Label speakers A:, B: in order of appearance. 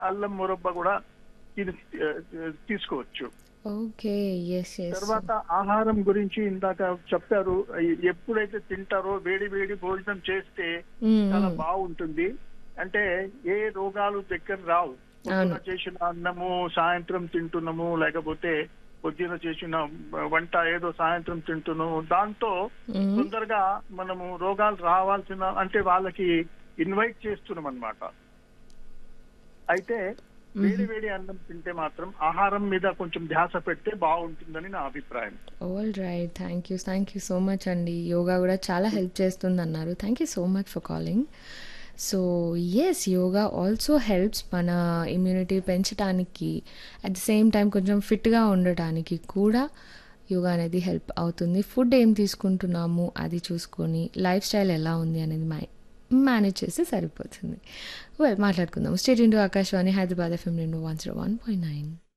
A: అల్లం మురబ్బ కూడా ఇది ఆ, తీసుకోవచ్చు
B: ఓకే ఎస్ ఎస్
A: తర్వాత ఆహారం గురించి ఇందాక చెప్పారు ఎ- ఎప్పుడైతే తింటారో వేడి వేడి భోజనం చేస్తే చాలా బాగుంటుంది అంటే ఏ రోగాలు దగ్గర రావు పొద్దున చేసిన అన్నము సాయంత్రం తింటున్నాము లేకపోతే పొద్దున చేసిన వంట ఏదో సాయంత్రం తింటున్నాము దాంతో తొందరగా మనము రోగాలు రావాల్సిన అంటే వాళ్ళకి ఇన్వైట్ చేస్తున్నాం అన్నమాట అయితే వేడి వేడి అన్నం తింటే మాత్రం ఆహారం మీద కొంచెం ధ్యాస పెడితే బాగుంటుందని నా అభిప్రాయం
B: all right thank you thank you so much అండి యోగా కూడా చాలా హెల్ప్ చేస్తుంది అన్నారు thank you so much for calling so yes yoga also helps మన ఇమ్యూనిటీ పెంచడానికి అట్ ద సేమ్ టైం కొంచెం ఫిట్గా ఉండటానికి కూడా యోగా అనేది హెల్ప్ అవుతుంది ఫుడ్ ఏం తీసుకుంటున్నాము అది చూసుకొని లైఫ్ స్టైల్ ఎలా ఉంది అనేది మై మేనేజ్ చేస్తే సరిపోతుంది వెల్ మాట్లాడుకుందాం stay tuned to Akashvani Hyderabad FM రెండు one zero one point nine